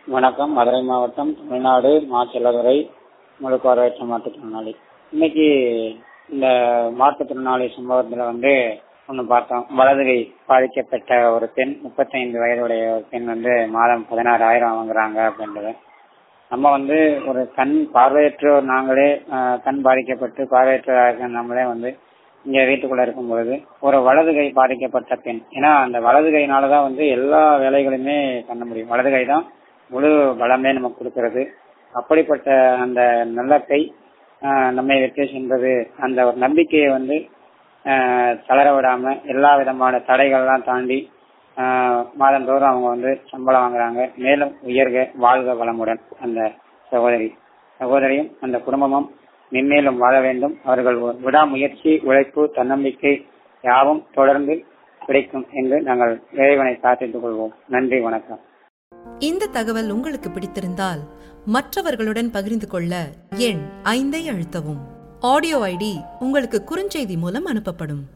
வணக்கம் மதுரை மாவட்டம் தமிழ்நாடு மாச்செல்லதுறை முழு பார்வையற்ற மாற்றுத்திறனாளி இன்னைக்கு இந்த மாற்றுத்திறனாளி சம்பவத்துல வந்து ஒண்ணு பார்த்தோம் வலதுகை பாதிக்கப்பட்ட ஒரு பெண் முப்பத்தைந்து வயதுடைய ஒரு பெண் வந்து மாதம் பதினாறாயிரம் வாங்குறாங்க அப்படின்றது நம்ம வந்து ஒரு கண் பார்வையற்றோர் நாங்களே ஆஹ், கண் பாதிக்கப்பட்டு பார்வையற்றோராக நம்மளே வந்து இங்க வீட்டுக்குள்ள இருக்கும் பொழுது ஒரு வலது கை பாதிக்கப்பட்ட பெண் ஏன்னா அந்த வலது கையினாலதான் வந்து எல்லா வேலைகளுமே பண்ண முடியும் வலது கை தான் முழு பலமே நமக்கு கொடுக்கிறது அப்படிப்பட்ட அந்த நல்ல கை ஆஹ், நம்மை வெற்றி சென்றது அந்த ஒரு நம்பிக்கையை வந்து ஆஹ், தளர விடாம எல்லா விதமான தடைகள்லாம் தாண்டி ஆஹ், மாதந்தோறும் அவங்க வந்து சம்பளம் வாங்குறாங்க மேலும் உயர்க வாழ்க வளமுடன் அந்த சகோதரி சகோதரியும் அந்த குடும்பமும் மென்மேலும் வாழ வேண்டும் அவர்கள் ஒரு விடாமுயற்சி உழைப்பு தன்னம்பிக்கை யாவும் தொடர்ந்து கிடைக்கும் என்று நாங்கள் இறைவனை பிரார்த்தித்துக் கொள்வோம் நன்றி வணக்கம் இந்த தகவல் உங்களுக்கு பிடித்திருந்தால் மற்றவர்களுடன் பகிர்ந்து கொள்ள எண் ஐந்தை அழுத்தவும் ஆடியோ ஐடி உங்களுக்கு குறுஞ்செய்தி மூலம் அனுப்பப்படும்